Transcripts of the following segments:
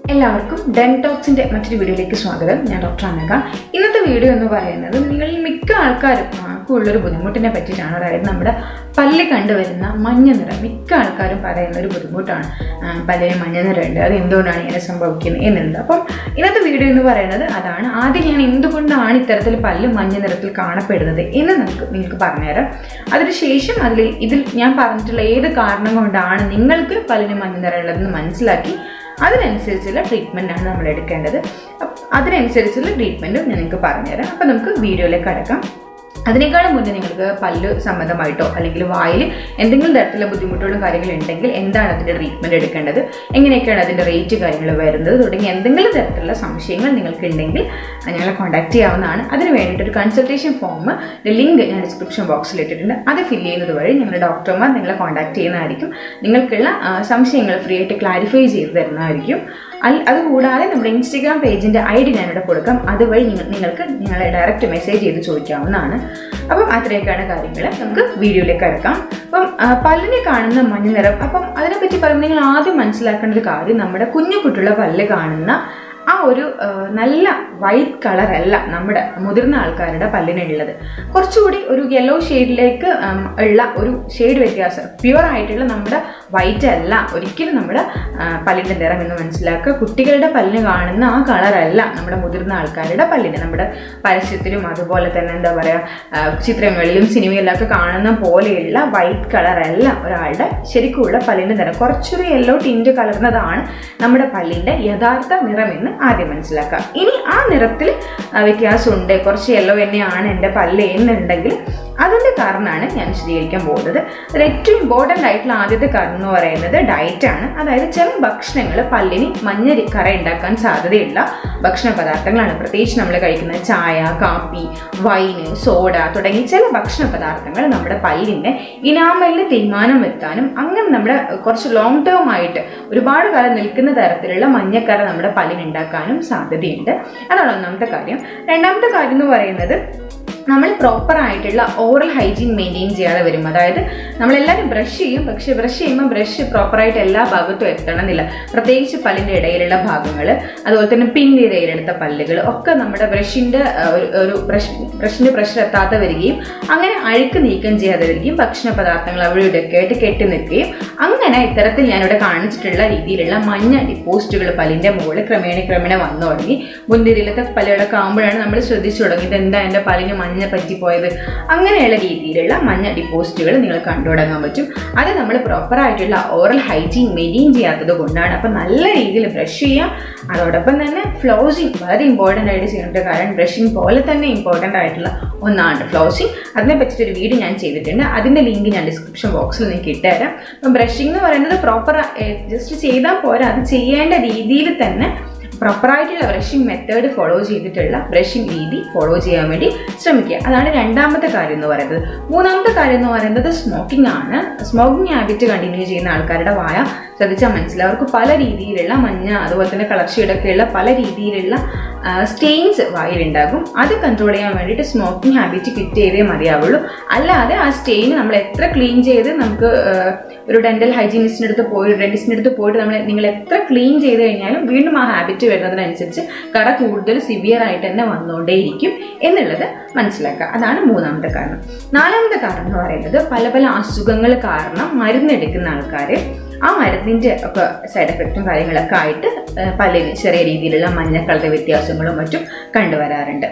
എല്ലാവർക്കും ഡെൻ ടോക്സിന്റെ മറ്റൊരു വീഡിയോയിലേക്ക് സ്വാഗതം ഞാൻ ഡോക്ടർ അനക ഇന്നത്തെ വീഡിയോ എന്ന് പറയുന്നത് നിങ്ങളിൽ മിക്ക ആൾക്കാരും ആർക്കും ഉള്ളൊരു ബുദ്ധിമുട്ടിനെ പറ്റിയിട്ടാണ് അതായത് നമ്മുടെ പല്ല് കണ്ടുവരുന്ന മഞ്ഞ നിറം മിക്ക ആൾക്കാരും പറയുന്ന ഒരു ബുദ്ധിമുട്ടാണ് ആ, പല്ലിന് മഞ്ഞ നിറമുണ്ട് അത് എന്തുകൊണ്ടാണ് ഇങ്ങനെ സംഭവിക്കുന്നത് എന്നുള്ളത് അപ്പം ഇന്നത്തെ വീഡിയോ എന്ന് പറയുന്നത് അതാണ് ആദ്യം ഞാൻ എന്തുകൊണ്ടാണ് ഇത്തരത്തിൽ പല്ല് മഞ്ഞ നിറത്തിൽ കാണപ്പെടുന്നത് എന്ന് നമുക്ക് നിങ്ങൾക്ക് പറഞ്ഞുതരാം അതിനുശേഷം അതിൽ ഇതിൽ ഞാൻ പറഞ്ഞിട്ടുള്ള ഏത് കാരണം കൊണ്ടാണ് നിങ്ങൾക്ക് പല്ലിന് മഞ്ഞ നിറം ഉള്ളതെന്ന് മനസ്സിലാക്കി അതിനനുസരിച്ചുള്ള ട്രീറ്റ്മെൻ്റ് ആണ് നമ്മൾ എടുക്കേണ്ടത് അപ്പ- അതിനനുസരിച്ചുള്ള ട്രീറ്റ്മെൻറ്റും ഞാൻ നിങ്ങൾക്ക് പറഞ്ഞുതരാം അപ്പോൾ നമുക്ക് വീഡിയോയിലേക്ക് കടക്കാം അതിനേക്കാളും മുന്നേ നിങ്ങൾക്ക് പല്ല് സംബന്ധമായിട്ടോ അല്ലെങ്കിൽ വായിൽ എന്തെങ്കിലും തരത്തിലുള്ള ബുദ്ധിമുട്ടുകളും കാര്യങ്ങളും ഉണ്ടെങ്കിൽ എന്താണ് അതിൻ്റെ ട്രീറ്റ്മെൻറ്റ് എടുക്കേണ്ടത് എങ്ങനെയൊക്കെയാണ് അതിൻ്റെ റേറ്റ് കാര്യങ്ങൾ വരുന്നത് തുടങ്ങി എന്തെങ്കിലും തരത്തിലുള്ള സംശയങ്ങൾ നിങ്ങൾക്ക് ഉണ്ടെങ്കിൽ ഞങ്ങളെ കോൺടാക്ട് ചെയ്യാവുന്നതാണ് അതിന് വേണ്ടിയിട്ട് ഒരു കൺസൾട്ടേഷൻ ഫോം ലിങ്ക് ഞാൻ ഡിസ്ക്രിപ്ഷൻ ബോക്സിൽ ഇട്ടിട്ടുണ്ട് അത് ഫില്ല് ചെയ്യുന്നത് വഴി ഞങ്ങളുടെ ഡോക്ടർമാർ നിങ്ങളെ കോൺടാക്ട് ചെയ്യുന്നതായിരിക്കും നിങ്ങൾക്കുള്ള ആ, സംശയങ്ങൾ ഫ്രീ ആയിട്ട് ക്ലാരിഫൈ ചെയ്ത് തരുന്നതായിരിക്കും അൽ- അതുകൂടാതെ നമ്മുടെ ഇൻസ്റ്റഗ്രാം പേജിൻ്റെ ഐ ഡി ഞാനിവിടെ കൊടുക്കാം അതുവഴി നിങ്ങൾ നിങ്ങൾക്ക് നിങ്ങളെ ഡയറക്റ്റ് മെസ്സേജ് ചെയ്ത് ചോദിക്കാവുന്നതാണ് അപ്പം അത്രയൊക്കെയാണ് കാര്യങ്ങൾ നമുക്ക് വീഡിയോയിലേക്ക് കിടക്കാം അപ്പം ആ, പല്ലിനെ കാണുന്ന മഞ്ഞ നിറം അപ്പം അതിനെപ്പറ്റി പറയുമ്പോൾ നിങ്ങൾ ആദ്യം മനസ്സിലാക്കേണ്ട ഒരു കാര്യം നമ്മുടെ കുഞ്ഞു കുട്ടിയുള്ള പല്ല് കാണുന്ന ആ ഒരു ആ, നല്ല വൈറ്റ് കളർ അല്ല നമ്മുടെ മുതിർന്ന ആൾക്കാരുടെ പല്ലിനുള്ളത് കുറച്ചുകൂടി ഒരു യെല്ലോ ഷെയ്ഡിലേക്ക് ഉള്ള ഒരു ഷെയ്ഡ് വ്യത്യാസം പ്യുവർ ആയിട്ടുള്ള നമ്മുടെ വൈറ്റ് അല്ല ഒരിക്കലും നമ്മുടെ ആ, പല്ലിൻ്റെ നിറം എന്ന് മനസ്സിലാക്കുക കുട്ടികളുടെ പല്ലിന് കാണുന്ന ആ കളറല്ല നമ്മുടെ മുതിർന്ന ആൾക്കാരുടെ പല്ലിന് നമ്മുടെ പരസ്യത്തിലും അതുപോലെ തന്നെ എന്താ പറയുക ചിത്രങ്ങളിലും സിനിമയിലൊക്കെ കാണുന്ന പോലെയുള്ള വൈറ്റ് കളറല്ല ഒരാളുടെ ശരിക്കുള്ള പല്ലിൻ്റെ നിറം കുറച്ചൊരു യെല്ലോ ടിൻറ്റ് കലർന്നതാണ് നമ്മുടെ പല്ലിൻ്റെ യഥാർത്ഥ നിറമെന്ന് ആദ്യം മനസ്സിലാക്കാം ഇനി ആ നിറത്തിൽ ആ, വ്യത്യാസമുണ്ട് കുറച്ച് യെല്ലോ തന്നെയാണ് എൻ്റെ പല്ല് എന്നുണ്ടെങ്കിൽ അതിൻ്റെ കാരണമാണ് ഞാൻ വിശദീകരിക്കാൻ പോകുന്നത് അതിൽ ഏറ്റവും ഇമ്പോർട്ടൻ്റ് ആയിട്ടുള്ള ആദ്യത്തെ കാരണം എന്ന് പറയുന്നത് ഡയറ്റാണ് അതായത് ചില ഭക്ഷണങ്ങൾ പല്ലിന് മഞ്ഞ രി- കറ ഉണ്ടാക്കാൻ സാധ്യതയുള്ള ഭക്ഷണ പദാർത്ഥങ്ങളാണ് പ്രത്യേകിച്ച് നമ്മൾ കഴിക്കുന്ന ചായ കാപ്പി വൈന് സോഡ തുടങ്ങി ചില ഭക്ഷണ പദാർത്ഥങ്ങൾ നമ്മുടെ പല്ലിൻ്റെ ഇനാമലിന് തീരുമാനം വരുത്താനും അങ്ങനെ നമ്മുടെ കുറച്ച് ലോങ് ടേം ആയിട്ട് ഒരുപാട് കാലം നിൽക്കുന്ന തരത്തിലുള്ള മഞ്ഞക്കറ നമ്മുടെ പല്ലിന് ഉണ്ടാക്കാനും സാധ്യതയുണ്ട് അതാണ് ഒന്നാമത്തെ കാര്യം രണ്ടാമത്തെ കാര്യം എന്ന് പറയുന്നത് നമ്മൾ പ്രോപ്പർ ആയിട്ടുള്ള ഓറൽ ഹൈജീൻ മെയിൻറ്റെയിൻ ചെയ്യാതെ വരും അതായത് നമ്മളെല്ലാവരും ബ്രഷ് ചെയ്യും പക്ഷേ ബ്രഷ് ചെയ്യുമ്പോൾ ബ്രഷ് പ്രോപ്പറായിട്ട് എല്ലാ ഭാഗത്തും എത്തണമെന്നില്ല പ്രത്യേകിച്ച് പല്ലിൻ്റെ ഇടയിലുള്ള ഭാഗങ്ങൾ അതുപോലെ തന്നെ പിന്നിൻ്റെ ഇടയിലെടുത്ത പല്ലുകൾ ഒക്കെ നമ്മുടെ ബ്രഷിൻ്റെ ഒരു ബ്രഷ് ബ്രഷിൻ്റെ പ്രഷർ എത്താതെ വരികയും അങ്ങനെ അഴുക്ക് നീക്കം ചെയ്യാതെ വരികയും ഭക്ഷണ പദാർത്ഥങ്ങൾ അവിടെ ഇവിടെയൊക്കെ ആയിട്ട് കെട്ടി നിൽക്കുകയും അങ്ങനെ ഇത്തരത്തിൽ ഞാനിവിടെ കാണിച്ചിട്ടുള്ള രീതിയിലുള്ള മഞ്ഞ ഡിപ്പോസ്റ്റുകൾ പല്ലിൻ്റെ മുകളിൽ ക്രമേണ ക്രമേണ വന്നു തുടങ്ങി മുൻനിരയിലത്തെ പല്ലുകളൊക്കെ ആകുമ്പോഴാണ് നമ്മൾ ശ്രദ്ധിച്ചു തുടങ്ങിയത് എന്താ എൻ്റെ പല്ലിന് മഞ്ഞ പറ്റിപ്പോയത് അങ്ങനെയുള്ള രീതിയിലുള്ള മഞ്ഞ ഡിപ്പോസിറ്റുകൾ നിങ്ങൾ കണ്ടു തുടങ്ങാൻ പറ്റും അത് നമ്മൾ പ്രോപ്പർ ആയിട്ടുള്ള ഓറൽ ഹൈജീൻ മെയിൻറ്റെയിൻ ചെയ്യാത്തത് കൊണ്ടാണ് അപ്പം നല്ല രീതിയിൽ ബ്രഷ് ചെയ്യാം അതോടൊപ്പം തന്നെ ഫ്ലോസിങ് വളരെ ഇമ്പോർട്ടൻ്റ് ആയിട്ട് ചെയ്യേണ്ട കാര്യം ബ്രഷിങ് പോലെ തന്നെ ഇമ്പോർട്ടൻ്റ് ആയിട്ടുള്ള ഒന്നാണ് ഫ്ലോസിങ് അതിനെ പറ്റിയിട്ടൊരു വീഡിയോ ഞാൻ ചെയ്തിട്ടുണ്ട് അതിൻ്റെ ലിങ്ക് ഞാൻ ഡിസ്ക്രിപ്ഷൻ ബോക്സിൽ നിങ്ങൾക്ക് ഇട്ടുതരാം അപ്പം ബ്രഷിംഗ് എന്ന് പറയുന്നത് പ്രോപ്പർ ജസ്റ്റ് ചെയ്താൽ പോരാ അത് ചെയ്യേണ്ട രീതിയിൽ തന്നെ പ്രോപ്പറായിട്ടുള്ള ബ്രഷിംഗ് മെത്തേഡ് ഫോളോ ചെയ്തിട്ടുള്ള ബ്രഷിംഗ് രീതി ഫോളോ ചെയ്യാൻ വേണ്ടി ശ്രമിക്കുക അതാണ് രണ്ടാമത്തെ കാര്യം എന്ന് പറയുന്നത് മൂന്നാമത്തെ കാര്യം എന്ന് പറയുന്നത് സ്മോക്കിംഗ് ആണ് സ്മോക്കിംഗ് ഹാബിറ്റ് കണ്ടിന്യൂ ചെയ്യുന്ന ആൾക്കാരുടെ വായ ശ്രദ്ധിച്ചാൽ മനസ്സിലാവും അവർക്ക് പല രീതിയിലുള്ള മഞ്ഞ അതുപോലെ തന്നെ കളർ ഷെയ്ഡൊക്കെയുള്ള പല രീതിയിലുള്ള സ്റ്റെയിൻസ് വായിലുണ്ടാകും അത് കൺട്രോൾ ചെയ്യാൻ വേണ്ടിയിട്ട് സ്മോക്കിംഗ് ഹാബിറ്റ് ക്വിറ്റ് ചെയ്തേ മതിയാവുള്ളൂ അല്ലാതെ ആ സ്റ്റെയിൻ നമ്മൾ എത്ര ക്ലീൻ ചെയ്ത് നമുക്ക് ആ, ഒരു ഡെന്റൽ ഹൈജീനിസ്റ്റിൻ്റെ അടുത്ത് പോയി ഡെന്റിസ്റ്റിൻ്റെ അടുത്ത് പോയിട്ട് നമ്മൾ നിങ്ങൾ എത്ര ക്ലീൻ ചെയ്ത് കഴിഞ്ഞാലും വീണ്ടും ആ ഹാബിറ്റ് വരുന്നതിനനുസരിച്ച് കറ കൂടുതൽ സിവിയർ ആയിട്ട് തന്നെ വന്നുകൊണ്ടേയിരിക്കും എന്നുള്ളത് മനസ്സിലാക്കുക അതാണ് മൂന്നാമത്തെ കാരണം നാലാമത്തെ കാരണം എന്ന് പറയുന്നത് പല പല അസുഖങ്ങൾ കാരണം മരുന്നെടുക്കുന്ന ആൾക്കാർ ആ മരുന്നിൻ്റെ ഒക്കെ സൈഡ് എഫക്റ്റും കാര്യങ്ങളൊക്കെ ആയിട്ട് ആ, പല്ലിന് ചെറിയ രീതിയിലുള്ള മഞ്ഞ കളർ വ്യത്യാസങ്ങളും മറ്റും കണ്ടുവരാറുണ്ട്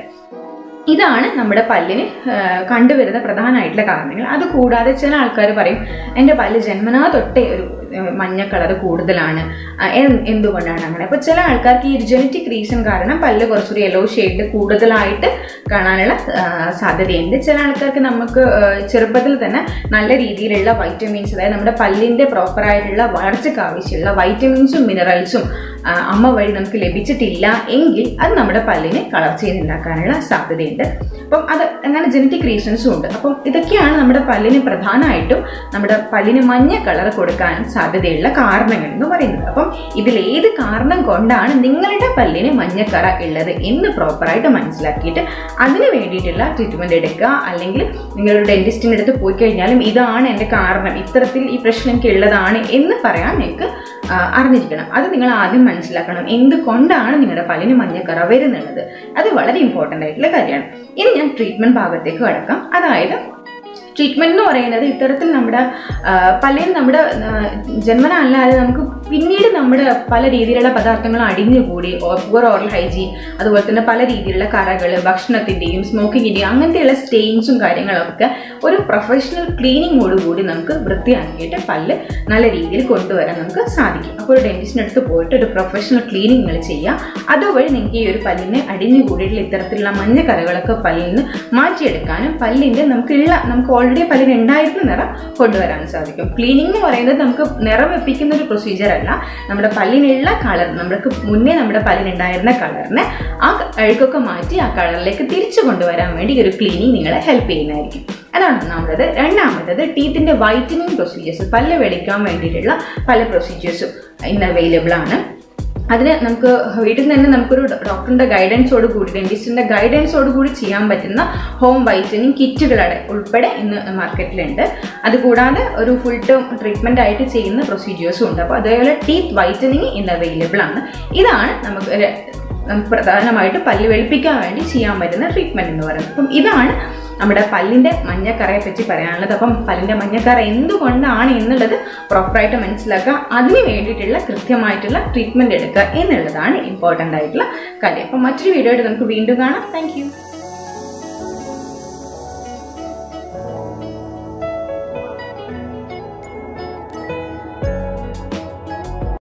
ഇതാണ് നമ്മുടെ പല്ലിന് ആ, കണ്ടുവരുന്ന പ്രധാനമായിട്ടുള്ള കാരണങ്ങൾ അത് കൂടാതെ ചില ആൾക്കാർ പറയും എൻ്റെ പല്ല് ജന്മനാ തൊട്ടേ ഒരു ആ, മഞ്ഞ കളർ കൂടുതലാണ് ആ, എൻ- എന്തുകൊണ്ടാണ് അങ്ങനെ അപ്പോൾ ചില ആൾക്കാർക്ക് ഈ ഒരു ജനറ്റിക് റീസൺ കാരണം പല്ല് കുറച്ചൊരു യെല്ലോ ഷെയ്ഡ് കൂടുതലായിട്ട് കാണാനുള്ള ആ, സാധ്യതയുണ്ട് ചില ആൾക്കാർക്ക് നമുക്ക് ആ, ചെറുപ്പത്തിൽ തന്നെ നല്ല രീതിയിലുള്ള വൈറ്റമിൻസ് അതായത് നമ്മുടെ പല്ലിൻ്റെ പ്രോപ്പറായിട്ടുള്ള വളർച്ചയ്ക്ക് ആവശ്യമുള്ള വൈറ്റമിൻസും മിനറൽസും ആ, അമ്മ വഴി നമുക്ക് ലഭിച്ചിട്ടില്ല എങ്കിൽ അത് നമ്മുടെ പല്ലിന് കളർ ചേഞ്ച് ഉണ്ടാക്കാനുള്ള സാധ്യതയുണ്ട് അപ്പം അത് അങ്ങനെ ജനറ്റിക് റീസൺസും ഉണ്ട് അപ്പം ഇതൊക്കെയാണ് നമ്മുടെ പല്ലിന് പ്രധാനമായിട്ടും നമ്മുടെ പല്ലിന് മഞ്ഞ കളർ കൊടുക്കാൻ സാധ്യതയുള്ള കാരണങ്ങൾ എന്ന് പറയുന്നത് അപ്പം ഇതിൽ ഏത് കാരണം കൊണ്ടാണ് നിങ്ങളുടെ പല്ലിന് മഞ്ഞക്കറ ഉള്ളത് എന്ന് പ്രോപ്പറായിട്ട് മനസ്സിലാക്കിയിട്ട് അതിന് വേണ്ടിയിട്ടുള്ള ട്രീറ്റ്മെൻറ്റ് എടുക്കുക അല്ലെങ്കിൽ നിങ്ങളൊരു ഡെന്റിസ്റ്റിൻ്റെ അടുത്ത് പോയി കഴിഞ്ഞാലും ഇതാണ് എൻ്റെ കാരണം ഇത്തരത്തിൽ ഈ പ്രശ്നം എനിക്ക് ഉള്ളതാണ് എന്ന് പറയാൻ നിങ്ങൾക്ക് ആ, അറിഞ്ഞിരിക്കണം അത് നിങ്ങൾ ആദ്യം മനസ്സിലാക്കണം എന്തുകൊണ്ടാണ് നിങ്ങളുടെ പല്ലിന് മഞ്ഞക്കറ വരുന്നുള്ളത് അത് വളരെ ഇമ്പോർട്ടൻ്റ് ആയിട്ടുള്ള കാര്യമാണ് ഇനി ഞാൻ ട്രീറ്റ്മെന്റ് ഭാഗത്തേക്ക് കടക്കാം അതായത് ട്രീറ്റ്മെന്റ് എന്ന് പറയുന്നത് ഇത്തരത്തിൽ നമ്മുടെ ആ, പല്ലിന് നമ്മുടെ ആ, ജന്മന അല്ലാതെ നമുക്ക് പിന്നീട് നമ്മുടെ പല രീതിയിലുള്ള പദാർത്ഥങ്ങൾ അടിഞ്ഞുകൂടി പുവർ ഓറൽ ഹൈജീൻ അതുപോലെ തന്നെ പല രീതിയിലുള്ള കറകൾ ഭക്ഷണത്തിൻ്റെയും സ്മോക്കിങ്ങിൻ്റെയും അങ്ങനത്തെയുള്ള സ്റ്റെയിൻസും കാര്യങ്ങളൊക്കെ ഒരു പ്രൊഫഷണൽ ക്ലീനിങ്ങോടുകൂടി നമുക്ക് വൃത്തിയാക്കിയിട്ട് പല്ല് നല്ല രീതിയിൽ കൊണ്ടുവരാൻ നമുക്ക് സാധിക്കും അപ്പോൾ ഒരു ഡെന്റിസ്റ്റിൻ്റെ അടുത്ത് പോയിട്ട് ഒരു പ്രൊഫഷണൽ ക്ലീനിങ് നിങ്ങൾ ചെയ്യുക അതുവഴി നിങ്ങൾക്ക് ഈ ഒരു പല്ലിന് അടിഞ്ഞുകൂടിയിട്ടുള്ള ഇത്തരത്തിലുള്ള മഞ്ഞ കറകളൊക്കെ പല്ലിൽ നിന്ന് മാറ്റിയെടുക്കാനും പല്ലിൻ്റെ നമുക്കുള്ള നമുക്ക് ഓൾറെഡി പല്ലിന് ഉണ്ടായിരുന്ന നിറം കൊണ്ടുവരാൻ സാധിക്കും ക്ലീനിങ് എന്ന് പറയുന്നത് നമുക്ക് നിറം വെപ്പിക്കുന്ന ഒരു പ്രൊസീജിയർ അല്ല നമ്മുടെ പല്ലിനുള്ള കളർ നമ്മൾക്ക് മുന്നേ നമ്മുടെ പല്ലിനുണ്ടായിരുന്ന കളറിനെ ആ അഴുക്കൊക്കെ മാറ്റി ആ കളറിലേക്ക് തിരിച്ചു കൊണ്ടുവരാൻ വേണ്ടി ഈ ഒരു ക്ലീനിങ് നിങ്ങളെ ഹെൽപ്പ് ചെയ്യുന്നതായിരിക്കും അതാണ് ഒന്നാമത്തത് രണ്ടാമത്തത് ടീത്തിന്റെ വൈറ്റനിങ് പ്രൊസീജിയേഴ്സ് പല്ല് വെളിക്കാൻ വേണ്ടിയിട്ടുള്ള പല പ്രൊസീജിയേഴ്സും ഇന്ന് അവൈലബിൾ ആണ് അതിന് നമുക്ക് വീട്ടിൽ നിന്ന് തന്നെ നമുക്കൊരു ഡോക്ടറിന്റെ ഗൈഡൻസോട് കൂടി ഡെന്റിസ്റ്റിന്റെ ഗൈഡൻസോട് കൂടി ചെയ്യാൻ പറ്റുന്ന ഹോം വൈറ്റനിങ് കിറ്റുകളുടെ ഉൾപ്പെടെ ഇന്ന് മാർക്കറ്റിലുണ്ട് അതുകൂടാതെ ഒരു ഫുൾ ടേം ട്രീറ്റ്മെന്റ് ആയിട്ട് ചെയ്യുന്ന പ്രൊസീജിയേഴ്സും ഉണ്ട് അപ്പോൾ അതേപോലെ ടീത്ത് വൈറ്റനിങ് ഇന്ന് അവൈലബിൾ ആണ് ഇതാണ് നമുക്ക് ഒരു- നമുക്ക് പ്രധാനമായിട്ട് പല്ല് വെളുപ്പിക്കാൻ വേണ്ടി ചെയ്യാൻ പറ്റുന്ന ട്രീറ്റ്മെന്റ് എന്ന് പറയുന്നത് അപ്പം ഇതാണ് നമ്മുടെ പല്ലിന്റെ മഞ്ഞക്കറയെ പറ്റി പറയാനുള്ളത് അപ്പം പല്ലിന്റെ മഞ്ഞക്കറ എന്തുകൊണ്ടാണ് എന്നുള്ളത് പ്രോപ്പറായിട്ട് മനസ്സിലാക്കുക അതിന് വേണ്ടിയിട്ടുള്ള കൃത്യമായിട്ടുള്ള ട്രീറ്റ്മെന്റ് എടുക്കുക എന്നുള്ളതാണ് ഇമ്പോർട്ടൻ്റ് ആയിട്ടുള്ള കാര്യം അപ്പം മറ്റൊരു വീഡിയോ ആയിട്ട് നമുക്ക് വീണ്ടും കാണാം താങ്ക്